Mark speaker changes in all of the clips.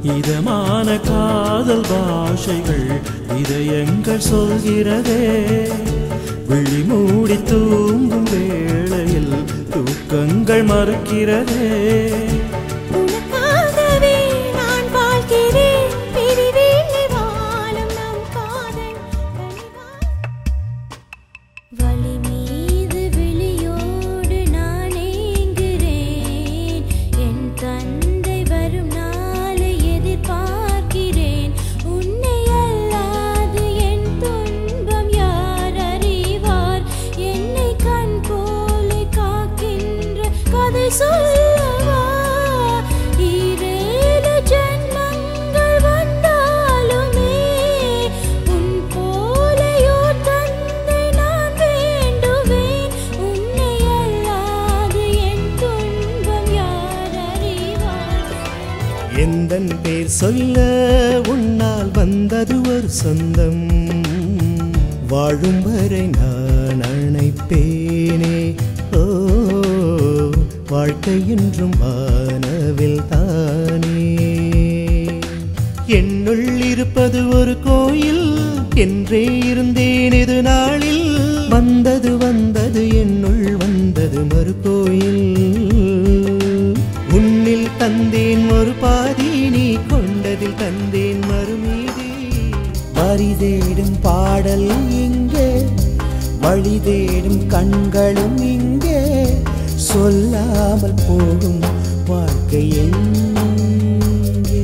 Speaker 1: இதமான காதல் பாஷைகள் இதயங்கள் சொல்கிறதே விழி மூடி தூங்கும் வேளையில் தூக்கங்கள் மறுக்கிறதே
Speaker 2: உனக்காகவே நான் வாழ்கிறேன் பிரிவில்லை வாழும் நம் காதல் கனிவாய். வழி மீது விழியோடு நான் ஏங்குகிறேன் என் தந்தை வரும் நாளை எதிர்பார்க்கிறேன் உன்னை அல்லாது என் துன்பம் யார் அறிவார் என்னை கண் போல காக்கின்ற கதை சொல்லவா ஈரேழு ஜென்மங்கள் வந்தாலுமே உன் போலையோ தந்தை நான் வேண்டுவேன் உன்னை அல்லாது என் துன்பம் யார் அறிவார்
Speaker 1: எந்தன் பேர் சொல்ல உன்னால் வந்தது ஒரு சொந்தம் வாழும் வரை நான் அணைப்பேனே ஓ வாழ்க்கை என்றும் வானவில் தானே என்னுள் இருப்பது ஒரு கோயில் என்றே இருந்தேன் இது நாளில் வந்தது வந்தது என்னுள் வந்தது மறு கோயில் உன்னில் தந்தேன் ஒரு பாதி நீ கொண்டதில் தந்தேன் மறுமீதி வரி தேடும் பாடல் இங்கே வழி தேடும் கண்களும் இங்கே சொல்லாமல் போகும் வாழ்க்கை எங்கே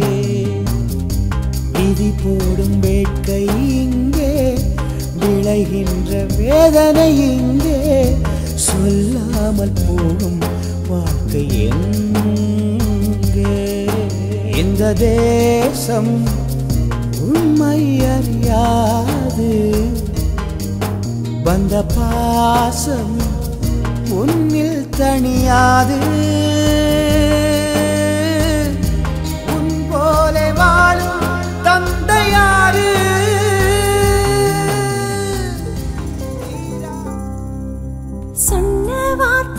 Speaker 1: விதி போடும் வேட்கை இங்கே விளைகின்ற வேதனை இங்கே சொல்லாமல் போகும் வாழ்க்கை எங்கே இந்த தேசம் உண்மை அறியாது வந்த பாசம் உன்னில் தணியாது உன் போல வாழும் தந்தையாரு
Speaker 2: சொன்ன வார்த்தை